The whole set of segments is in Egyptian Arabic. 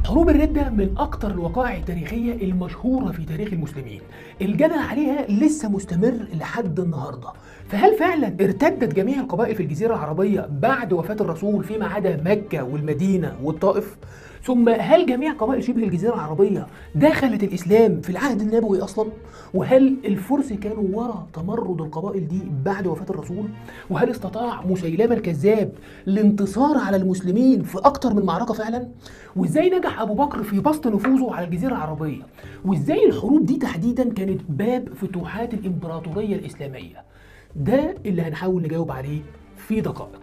حروب الردة من أكتر الوقائع التاريخية المشهورة في تاريخ المسلمين الجدل عليها لسه مستمر لحد النهاردة فهل فعلا ارتدت جميع القبائل في الجزيرة العربية بعد وفاة الرسول فيما عدا مكة والمدينة والطائف؟ ثم هل جميع قبائل شبه الجزيرة العربية دخلت الإسلام في العهد النبوي أصلا؟ وهل الفرس كانوا وراء تمرد القبائل دي بعد وفاة الرسول؟ وهل استطاع مسيلمة الكذاب الانتصار على المسلمين في أكتر من معركة فعلا؟ وإزاي نجح أبو بكر في بسط نفوذه على الجزيرة العربية؟ وإزاي الحروب دي تحديدا كانت باب فتوحات الإمبراطورية الإسلامية؟ ده اللي هنحاول نجاوب عليه في دقائق.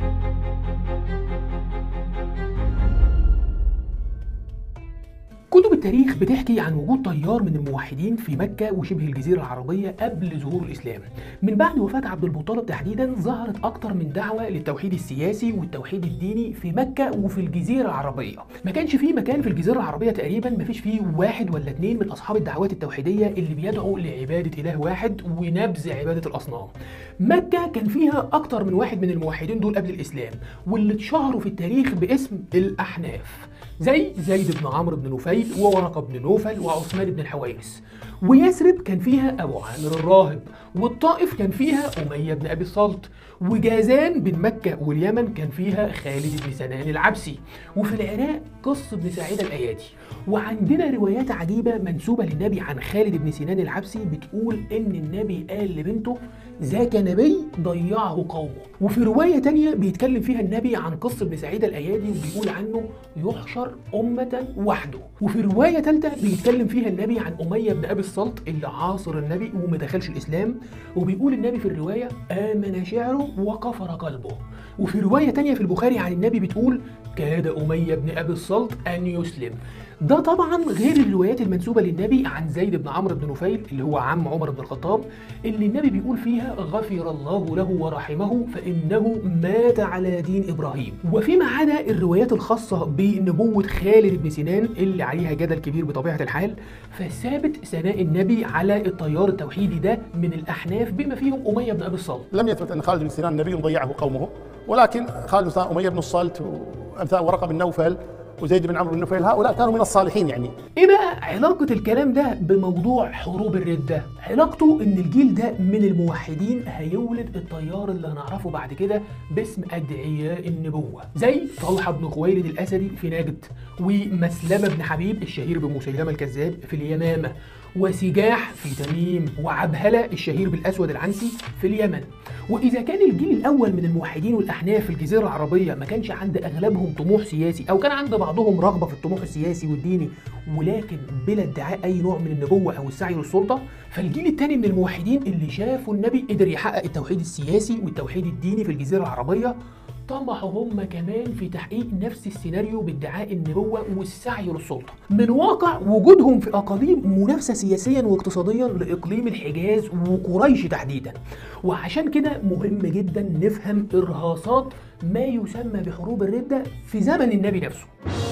كتب التاريخ بتحكي عن وجود تيار من الموحدين في مكة وشبه الجزيرة العربية قبل ظهور الإسلام من بعد وفاة عبد المطلب تحديدا ظهرت أكتر من دعوة للتوحيد السياسي والتوحيد الديني في مكة وفي الجزيرة العربية ما كانش فيه مكان في الجزيرة العربية تقريبا ما فيش فيه واحد ولا اتنين من أصحاب الدعوات التوحيدية اللي بيدعوا لعبادة إله واحد ونبذ عبادة الأصنام مكة كان فيها أكتر من واحد من الموحدين دول قبل الإسلام واللي اتشهروا في التاريخ باسم الأحناف زي زيد بن عمرو بن نفيل وورقة بن نوفل وعثمان بن الحويرث ويثرب كان فيها أبو عامر الراهب والطائف كان فيها أمية بن أبي الصلت وجازان بين مكة واليمن كان فيها خالد بن سنان العبسي وفي العراق قص بن سعيد الأيادي وعندنا روايات عجيبة منسوبة للنبي عن خالد بن سنان العبسي بتقول إن النبي قال لبنته ذاك نبي ضيعه قومه وفي رواية تانية بيتكلم فيها النبي عن قص بن سعيد الأيادي وبيقول عنه يحشر أمة وحده وفي رواية ثالثة بيتكلم فيها النبي عن أمية بن أبي الصلت اللي عاصر النبي وما دخلش الإسلام وبيقول النبي في الرواية آمن شعره وكفر قلبه وفي رواية تانية في البخاري عن النبي بتقول كاد أمية بن أبي الصلت أن يسلم ده طبعا غير الروايات المنسوبة للنبي عن زيد بن عمرو بن نفيل اللي هو عم عمر بن الخطاب اللي النبي بيقول فيها غفر الله له ورحمه فإنه مات على دين إبراهيم وفيما عدا الروايات الخاصة بنبوة خالد بن سنان اللي عليها جدل كبير بطبيعة الحال فثابت ثناء النبي على التيار التوحيدي ده من الأحناف بما فيهم أمية بن أبي الصلت لم يثبت ان خالد بن سنان نبي ضيعه قومه ولكن خالد بن سنان اميه بن الصلت وامثال ورقه بن نوفل وزيد بن عمرو بن نفيل هؤلاء كانوا من الصالحين يعني ايه بقى علاقة الكلام ده بموضوع حروب الردة؟ علاقته ان الجيل ده من الموحدين هيولد التيار اللي هنعرفه بعد كده باسم ادعياء النبوة زي طلحة بن خويلد الاسدي في نجد ومسلمة بن حبيب الشهير بمسيلمة الكذاب في اليمامة وسجاح في تميم وعبهلة الشهير بالأسود العنسي في اليمن وإذا كان الجيل الأول من الموحدين والأحناف في الجزيرة العربية ما كانش عند أغلبهم طموح سياسي أو كان عند بعضهم رغبة في الطموح السياسي والديني ولكن بلا ادعاء أي نوع من النبوة أو السعي للسلطة فالجيل الثاني من الموحدين اللي شافوا النبي قدر يحقق التوحيد السياسي والتوحيد الديني في الجزيرة العربية طمحوا هم كمان في تحقيق نفس السيناريو بادعاء النبوة والسعي للسلطة من واقع وجودهم في أقاليم منافسة سياسيا واقتصاديا لإقليم الحجاز وقريش تحديدا وعشان كده مهم جدا نفهم إرهاصات ما يسمى بحروب الردة في زمن النبي نفسه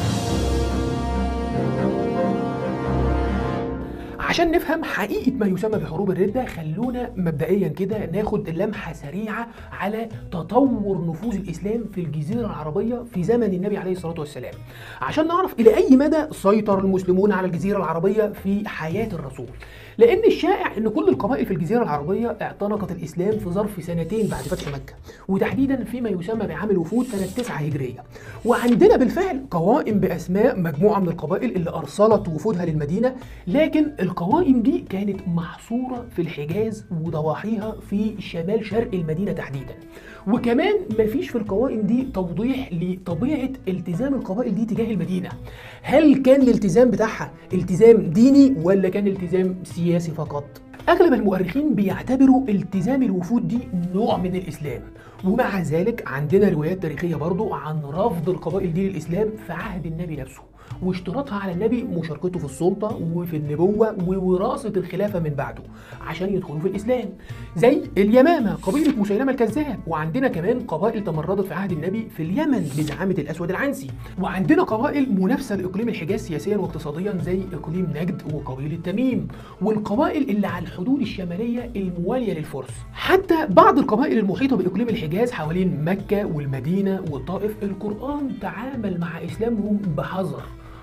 عشان نفهم حقيقة ما يسمى بحروب الردة خلونا مبدئيا كده ناخد لمحة سريعة على تطور نفوذ الإسلام في الجزيرة العربية في زمن النبي عليه الصلاة والسلام عشان نعرف إلى أي مدى سيطر المسلمون على الجزيرة العربية في حياة الرسول لأن الشائع أن كل القبائل في الجزيرة العربية اعتنقت الإسلام في ظرف سنتين بعد فتح مكة وتحديدا فيما يسمى بعام الوفود سنة 9 هجرية وعندنا بالفعل قوائم بأسماء مجموعة من القبائل اللي أرسلت وفودها للمدينة لكن القوائم دي كانت محصورة في الحجاز وضواحيها في شمال شرق المدينة تحديدا وكمان مفيش في القوائم دي توضيح لطبيعة التزام القبائل دي تجاه المدينة هل كان الالتزام بتاعها التزام ديني ولا كان التزام سياسي فقط؟ أغلب المؤرخين بيعتبروا التزام الوفود دي نوع من الإسلام ومع ذلك عندنا روايات تاريخية برضو عن رفض القبائل دي للإسلام في عهد النبي نفسه واشتراطها على النبي مشاركته في السلطة وفي النبوة ووراثة الخلافة من بعده عشان يدخلوا في الإسلام زي اليمامة قبيلة مسيلمة الكذاب وعندنا كمان قبائل تمردت في عهد النبي في اليمن بزعامة الأسود العنسي وعندنا قبائل منافسة لإقليم الحجاز سياسيا واقتصاديا زي إقليم نجد وقبيلة تميم والقبائل اللي على الحدود الشمالية الموالية للفرس حتى بعض القبائل المحيطة بإقليم الحجاز حوالين مكة والمدينة والطائف القرآن تعامل مع إسلامهم بحذر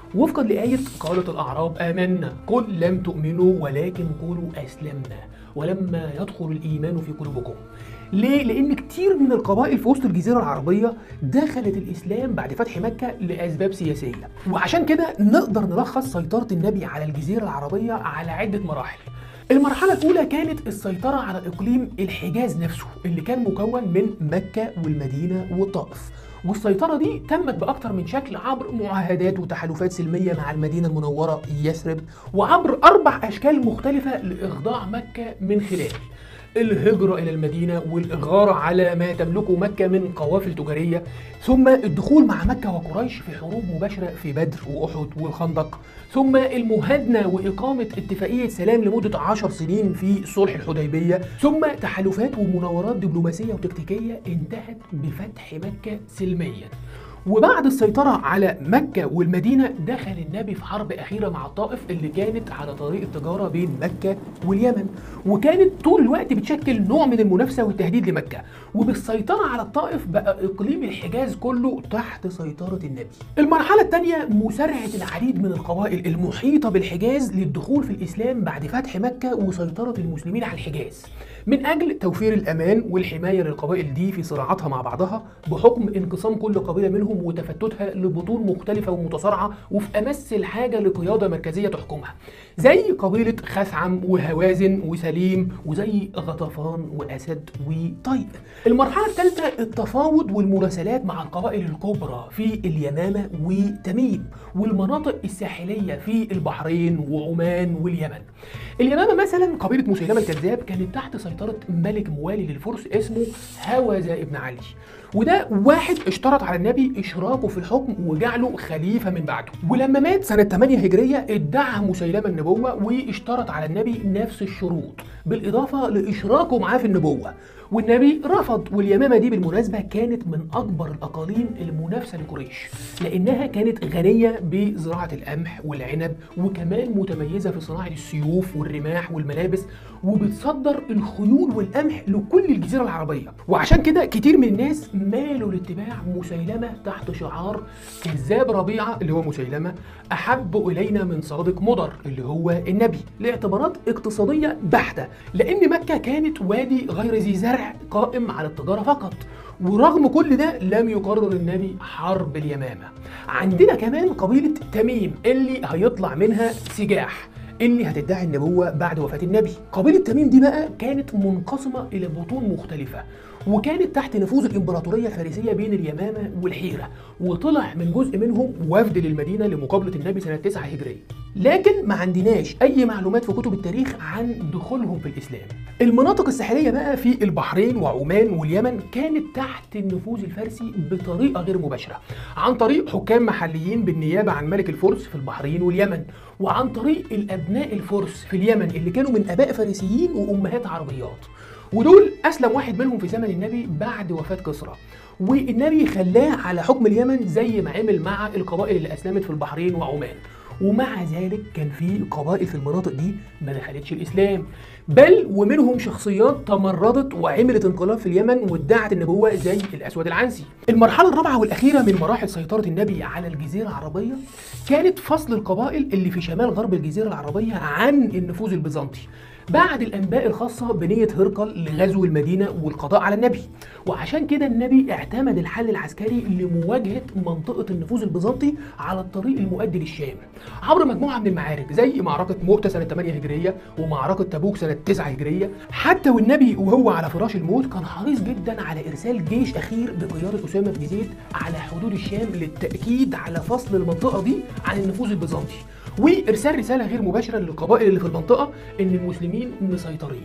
وفقا لآية قالت الأعراب آمنا قل لم تؤمنوا ولكن قولوا أسلمنا ولما يدخل الإيمان في قلوبكم ليه؟ لأن كتير من القبائل في وسط الجزيرة العربية دخلت الإسلام بعد فتح مكة لأسباب سياسية وعشان كده نقدر نلخص سيطرة النبي على الجزيرة العربية على عدة مراحل المرحلة الأولى كانت السيطرة على إقليم الحجاز نفسه اللي كان مكون من مكة والمدينة والطائف والسيطرة دي تمت بأكتر من شكل عبر معاهدات وتحالفات سلمية مع المدينة المنورة يثرب وعبر أربع أشكال مختلفة لإخضاع مكة من خلال الهجرة إلى المدينة والإغارة على ما تملكه مكة من قوافل تجارية ثم الدخول مع مكة وقريش في حروب مباشرة في بدر وأحد والخندق ثم المهادنة وإقامة اتفاقية سلام لمدة عشر سنين في صلح الحديبية ثم تحالفات ومناورات دبلوماسية وتكتيكية انتهت بفتح مكة سلميا وبعد السيطرة على مكة والمدينة دخل النبي في حرب أخيرة مع الطائف اللي كانت على طريق التجارة بين مكة واليمن وكانت طول الوقت بتشكل نوع من المنافسة والتهديد لمكة وبالسيطرة على الطائف بقى إقليم الحجاز كله تحت سيطرة النبي المرحلة الثانية مسارعة العديد من القبائل المحيطة بالحجاز للدخول في الإسلام بعد فتح مكة وسيطرة المسلمين على الحجاز من أجل توفير الأمان والحماية للقبائل دي في صراعاتها مع بعضها بحكم انقسام كل قبيلة منهم وتفتتها لبطون مختلفة ومتصارعة وفي أمس الحاجة لقيادة مركزية تحكمها زي قبيلة خثعم وهوازن وسليم وزي غطفان وأسد وطيب المرحلة الثالثة التفاوض والمراسلات مع القبائل الكبرى في اليمامة وتميم والمناطق الساحلية في البحرين وعمان واليمن اليمامة مثلا قبيلة مسيلمة الكذاب كانت تحت سيطرة ملك موالي للفرس اسمه هوذا ابن علي وده واحد اشترط على النبي اشراكه في الحكم وجعله خليفه من بعده ولما مات سنه 8 هجريه ادعى مسيلمه النبوه واشترط على النبي نفس الشروط بالاضافه لاشراكه معاه في النبوه والنبي رفض واليمامه دي بالمناسبه كانت من اكبر الاقاليم المنافسه لقريش لانها كانت غنيه بزراعه القمح والعنب وكمان متميزه في صناعه السيوف والرماح والملابس وبتصدر الخيول والقمح لكل الجزيره العربيه وعشان كده كتير من الناس مالوا لاتباع مسيلمه تحت شعار كذاب ربيعه اللي هو مسيلمه احب الينا من صادق مضر اللي هو النبي لاعتبارات اقتصاديه بحته لان مكه كانت وادي غير ذي زرع قائم على التجاره فقط ورغم كل ده لم يقرر النبي حرب اليمامه عندنا كمان قبيله تميم اللي هيطلع منها سجاح اللي هتدعي النبوة بعد وفاة النبي قبيلة تميم دي بقى كانت منقسمة إلى بطون مختلفة وكانت تحت نفوذ الإمبراطورية الفارسية بين اليمامة والحيرة وطلع من جزء منهم وفد للمدينة لمقابلة النبي سنة 9 هجرية لكن ما عندناش أي معلومات في كتب التاريخ عن دخولهم في الإسلام المناطق الساحلية بقى في البحرين وعمان واليمن كانت تحت النفوذ الفارسي بطريقة غير مباشرة عن طريق حكام محليين بالنيابة عن ملك الفرس في البحرين واليمن وعن طريق الأبناء الفرس في اليمن اللي كانوا من آباء فارسيين وأمهات عربيات ودول أسلم واحد منهم في زمن النبي بعد وفاة كسرى والنبي خلاه على حكم اليمن زي ما عمل مع القبائل اللي أسلمت في البحرين وعمان ومع ذلك كان في قبائل في المناطق دي ما دخلتش الاسلام بل ومنهم شخصيات تمردت وعملت انقلاب في اليمن وادعت النبوه زي الاسود العنسي. المرحله الرابعه والاخيره من مراحل سيطره النبي على الجزيره العربيه كانت فصل القبائل اللي في شمال غرب الجزيره العربيه عن النفوذ البيزنطي. بعد الانباء الخاصه بنيه هرقل لغزو المدينه والقضاء على النبي وعشان كده النبي اعتمد الحل العسكري لمواجهه منطقه النفوذ البيزنطي على الطريق المؤدي للشام عبر مجموعه من المعارك زي معركه مؤتة سنه 8 هجريه ومعركه تبوك سنه 9 هجريه حتى والنبي وهو على فراش الموت كان حريص جدا على ارسال جيش اخير بقياده اسامه بن زيد على حدود الشام للتاكيد على فصل المنطقه دي عن النفوذ البيزنطي وارسال رساله غير مباشره للقبائل اللي في المنطقه ان المسلمين مسيطرين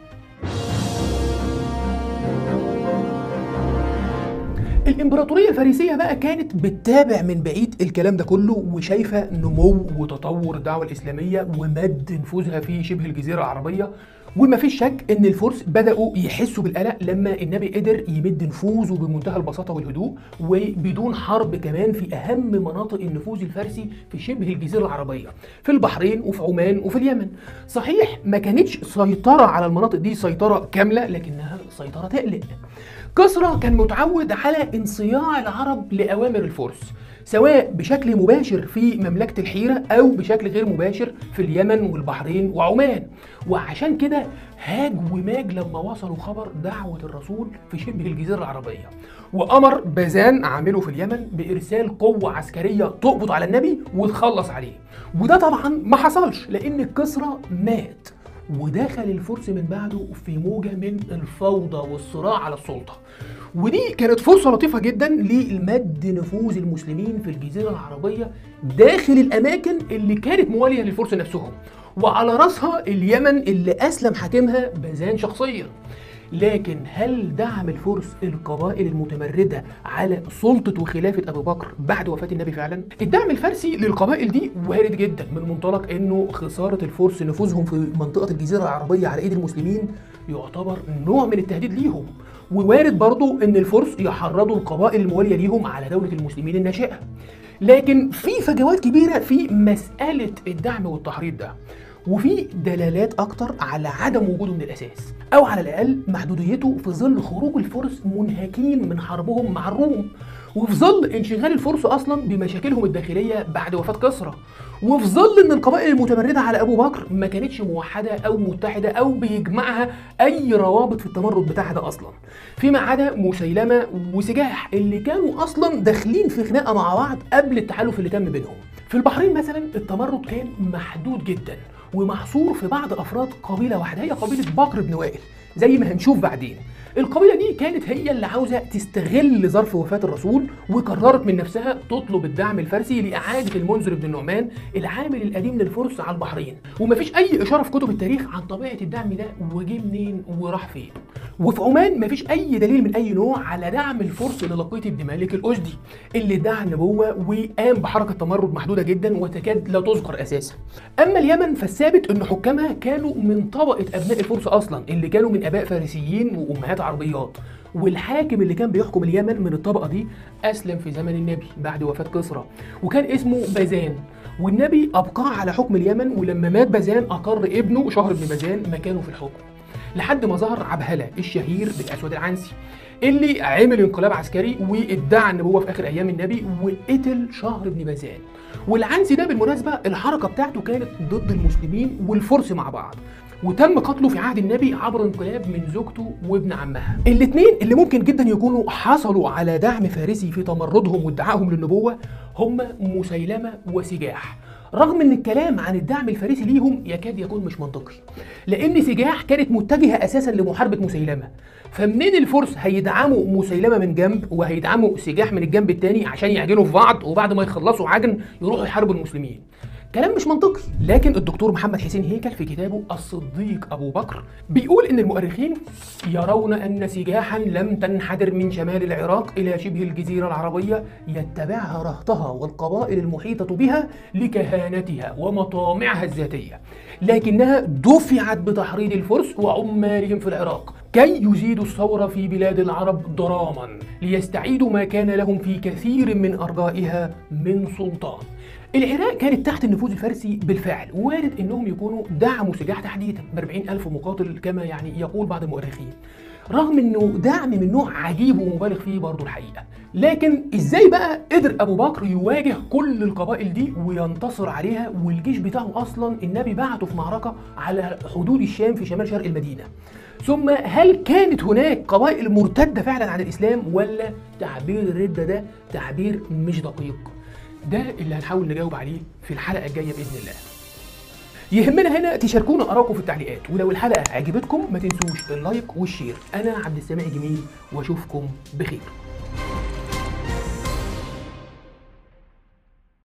الامبراطوريه الفارسيه بقى كانت بتتابع من بعيد الكلام ده كله وشايفه نمو وتطور الدعوه الاسلاميه ومد نفوذها في شبه الجزيره العربيه وما فيش شك ان الفرس بداوا يحسوا بالقلق لما النبي قدر يمد نفوذه بمنتهى البساطه والهدوء وبدون حرب كمان في اهم مناطق النفوذ الفارسي في شبه الجزيره العربيه في البحرين وفي عمان وفي اليمن صحيح ما كانتش سيطره على المناطق دي سيطره كامله لكنها سيطره تقلق كسرى كان متعود على انصياع العرب لأوامر الفرس سواء بشكل مباشر في مملكة الحيرة أو بشكل غير مباشر في اليمن والبحرين وعمان وعشان كده هاج وماج لما وصلوا خبر دعوة الرسول في شبه الجزيرة العربية وأمر بازان عامله في اليمن بإرسال قوة عسكرية تقبض على النبي وتخلص عليه وده طبعا ما حصلش لأن كسرى مات ودخل الفرس من بعده في موجة من الفوضى والصراع على السلطة ودي كانت فرصة لطيفة جدا لمد نفوذ المسلمين في الجزيرة العربية داخل الأماكن اللي كانت موالية للفرس نفسهم وعلى رأسها اليمن اللي أسلم حاكمها بازان شخصيا لكن هل دعم الفرس القبائل المتمردة على سلطة وخلافة أبو بكر بعد وفاة النبي فعلا؟ الدعم الفارسي للقبائل دي وارد جدا من منطلق أنه خسارة الفرس نفوذهم في منطقة الجزيرة العربية على إيد المسلمين يعتبر نوع من التهديد ليهم ووارد برضو أن الفرس يحرضوا القبائل الموالية ليهم على دولة المسلمين الناشئة لكن في فجوات كبيرة في مسألة الدعم والتحريض ده وفي دلالات اكتر على عدم وجوده من الاساس او على الاقل محدوديته في ظل خروج الفرس منهكين من حربهم مع الروم وفي ظل انشغال الفرس اصلا بمشاكلهم الداخليه بعد وفاه كسرى وفي ظل ان القبائل المتمرده على ابو بكر ما كانتش موحده او متحده او بيجمعها اي روابط في التمرد بتاعها ده اصلا فيما عدا مسيلمه وسجاح اللي كانوا اصلا داخلين في خناقه مع بعض قبل التحالف اللي تم بينهم في البحرين مثلا التمرد كان محدود جدا ومحصور في بعض افراد قبيله واحده هي قبيله بكر بن وائل زي ما هنشوف بعدين القبيله دي كانت هي اللي عاوزه تستغل ظرف وفاه الرسول وقررت من نفسها تطلب الدعم الفارسي لاعاده المنذر بن النعمان العامل القديم للفرس على البحرين ومفيش اي اشاره في كتب التاريخ عن طبيعه الدعم ده وجه منين وراح فين وفي عمان مفيش اي دليل من اي نوع على دعم الفرس للقيط بن مالك الاسدي اللي ادعى النبوه وقام بحركه تمرد محدوده جدا وتكاد لا تذكر اساسا اما اليمن فالثابت ان حكامها كانوا من طبقه ابناء الفرس اصلا اللي كانوا من اباء فارسيين وامهات عربيات والحاكم اللي كان بيحكم اليمن من الطبقه دي اسلم في زمن النبي بعد وفاه كسرى وكان اسمه بازان والنبي ابقاه على حكم اليمن ولما مات بازان اقر ابنه شهر بن بازان مكانه في الحكم لحد ما ظهر عبهله الشهير بالاسود العنسي اللي عمل انقلاب عسكري وادعى النبوه في اخر ايام النبي وقتل شهر بن بازان والعنسي ده بالمناسبه الحركه بتاعته كانت ضد المسلمين والفرس مع بعض وتم قتله في عهد النبي عبر انقلاب من زوجته وابن عمها الاثنين اللي ممكن جدا يكونوا حصلوا على دعم فارسي في تمردهم وادعائهم للنبوه هم مسيلمه وسجاح رغم ان الكلام عن الدعم الفارسي ليهم يكاد يكون مش منطقي لان سجاح كانت متجهه اساسا لمحاربه مسيلمه فمنين الفرس هيدعموا مسيلمه من جنب وهيدعموا سجاح من الجنب الثاني عشان يعجنوا في بعض وبعد ما يخلصوا عجن يروحوا يحاربوا المسلمين كلام مش منطقي لكن الدكتور محمد حسين هيكل في كتابه الصديق ابو بكر بيقول ان المؤرخين يرون ان سجاحا لم تنحدر من شمال العراق الى شبه الجزيره العربيه يتبعها رهطها والقبائل المحيطه بها لكهانتها ومطامعها الذاتيه لكنها دفعت بتحريض الفرس وعمالهم في العراق كي يزيدوا الثورة في بلاد العرب ضراما ليستعيدوا ما كان لهم في كثير من أرجائها من سلطان العراق كانت تحت النفوذ الفارسي بالفعل وارد انهم يكونوا دعموا سجاح تحديدا ب 40 الف مقاتل كما يعني يقول بعض المؤرخين رغم انه دعم من نوع عجيب ومبالغ فيه برضه الحقيقه لكن ازاي بقى قدر ابو بكر يواجه كل القبائل دي وينتصر عليها والجيش بتاعه اصلا النبي بعته في معركه على حدود الشام في شمال شرق المدينه ثم هل كانت هناك قبائل مرتده فعلا عن الاسلام ولا تعبير الرده ده تعبير مش دقيق ده اللي هنحاول نجاوب عليه في الحلقه الجايه باذن الله يهمنا هنا تشاركونا ارائكم في التعليقات ولو الحلقه عجبتكم ما تنسوش اللايك والشير انا عبد السميع جميل واشوفكم بخير